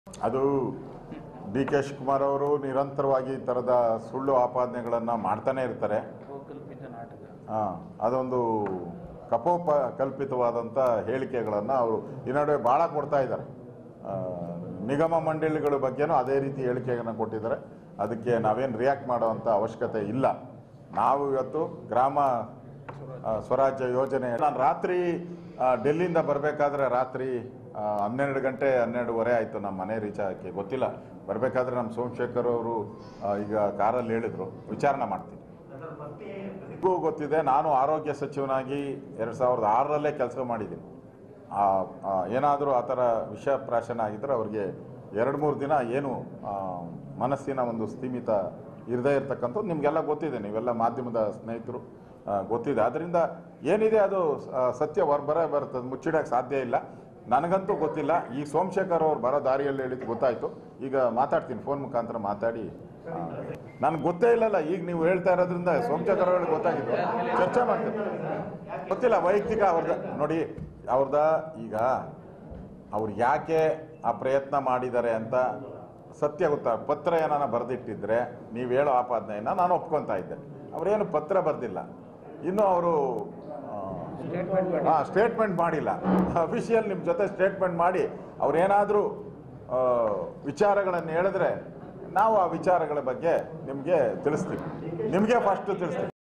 ಅದು D K Shivakumar ಅವರು ನಿರಂತರವಾಗಿ ಈ ಥರದ ಸುಳ್ಳು ಆಪಾದನೆಗಳನ್ನು ಮಾಡ್ತಾನೆ ಇರ್ತಾರೆ ಕಲ್ಪಿತ ನಾಟಕ ಆ, ಅದೊಂದು ಕಪೋಪ ಕಲ್ಪಿತವಾದಂಥ ಹೇಳಿಕೆಗಳನ್ನು ಅವರು ಈ ನಡುವೆ ಭಾಳ ಕೊಡ್ತಾ ಇದ್ದಾರೆ ಆ, ನಿಗಮ ಮಂಡಳಿಗಳ ಬಗ್ಗೆನೂ ಅದೇ ರೀತಿ ಹೇಳಿಕೆಯನ್ನು ಕೊಟ್ಟಿದ್ದಾರೆ ಅದಕ್ಕೆ ನಾವೇನು ರಿಯಾಕ್ಟ್ ಮಾಡುವಂಥ ಅವಶ್ಯಕತೆ ಇಲ್ಲ ನಾವು ಇವತ್ತು ಗ್ರಾಮ ಆ, ಸ್ವರಾಜ್ಯ ಯೋಜನೆ ನಾನು ರಾತ್ರಿ ಆ, ಡೆಲ್ಲಿಯಿಂದ ಬರಬೇಕಾದ್ರೆ ರಾತ್ರಿ ಆ, ಹನ್ನೆರಡು ಗಂಟೆ ಹನ್ನೆರಡುವರೆ ಆಯಿತು ನಮ್ಮ ಮನೆ ರೀಚ್ ಆಗೋಕ್ಕೆ ಗೊತ್ತಿಲ್ಲ ಬರಬೇಕಾದ್ರೆ ನಮ್ಮ ಸೋಮಶೇಖರ್ ಅವರು ಆ, ಈಗ ಕಾರಲ್ಲಿ ಹೇಳಿದರು ವಿಚಾರಣೆ ಮಾಡ್ತೀನಿ ನಿಮಗೂ ಗೊತ್ತಿದೆ ನಾನು ಆರೋಗ್ಯ ಸಚಿವನಾಗಿ ಎರಡು ಸಾವಿರದ ಆರರಲ್ಲೇ ಕೆಲಸ ಮಾಡಿದ್ದೀನಿ ಏನಾದರೂ ಆ ಥರ ವಿಷ ಪ್ರಾಶನ ಆಗಿದ್ದರೆ ಅವ್ರಿಗೆ ಎರಡು ಮೂರು ದಿನ ಏನು ಆ, ಮನಸ್ಸಿನ ಒಂದು ಸ್ಥೀಮಿತ ಇರದೇ ಇರತಕ್ಕಂಥದ್ದು ನಿಮಗೆಲ್ಲ ಗೊತ್ತಿದೆ ನೀವೆಲ್ಲ ಮಾಧ್ಯಮದ ಸ್ನೇಹಿತರು ಆ, ಗೊತ್ತಿದೆ ಅದರಿಂದ ಏನಿದೆ ಅದು ಆ, ಸತ್ಯ ಹೊರಬರೇ ಬರ್ತದೆ ಮುಚ್ಚಿಡೋಕ್ಕೆ ಸಾಧ್ಯ ಇಲ್ಲ ನನಗಂತೂ ಗೊತ್ತಿಲ್ಲ ಈ ಸೋಮಶೇಖರ್ ಅವ್ರು ಬರೋ ದಾರಿಯಲ್ಲಿ ಹೇಳಿದ್ದು ಗೊತ್ತಾಯಿತು ಈಗ ಮಾತಾಡ್ತೀನಿ ಫೋನ್ ಮುಖಾಂತರ ಮಾತಾಡಿ ನನಗೆ ಗೊತ್ತೇ ಇಲ್ಲಲ್ಲ ಈಗ ನೀವು ಹೇಳ್ತಾ ಇರೋದ್ರಿಂದ ಸೋಮಶೇಖರ್ ಅವ್ರಿಗೆ ಗೊತ್ತಾಗಿದ್ದು ಚರ್ಚೆ ಮಾಡ್ತೀನಿ ಗೊತ್ತಿಲ್ಲ ವೈಯಕ್ತಿಕ ಅವ್ರದ ನೋಡಿ ಅವ್ರದ ಈಗ ಅವ್ರು ಯಾಕೆ ಆ ಪ್ರಯತ್ನ ಮಾಡಿದ್ದಾರೆ ಅಂತ ಸತ್ಯ ಗೊತ್ತಾ ಪತ್ರ ಏನಾನ ಬರೆದಿಟ್ಟಿದ್ರೆ ನೀವು ಹೇಳೋ ಆಪಾದನೆಯನ್ನು ನಾನು ಒಪ್ಕೊತಾ ಇದ್ದೆ ಅವರೇನು ಪತ್ರ ಬರೆದಿಲ್ಲ ಇನ್ನು ಅವರು ಹಾಂ ಸ್ಟೇಟ್ಮೆಂಟ್ ಮಾಡಿಲ್ಲ ಅಫಿಷಿಯಲ್ ನಿಮ್ಮ ಜೊತೆ ಸ್ಟೇಟ್ಮೆಂಟ್ ಮಾಡಿ ಅವ್ರೇನಾದರೂ ವಿಚಾರಗಳನ್ನು ಹೇಳಿದ್ರೆ ನಾವು ಆ ವಿಚಾರಗಳ ಬಗ್ಗೆ ನಿಮಗೆ ತಿಳಿಸ್ತೀವಿ ನಿಮಗೆ ಫಸ್ಟ್ ತಿಳಿಸ್ತೀವಿ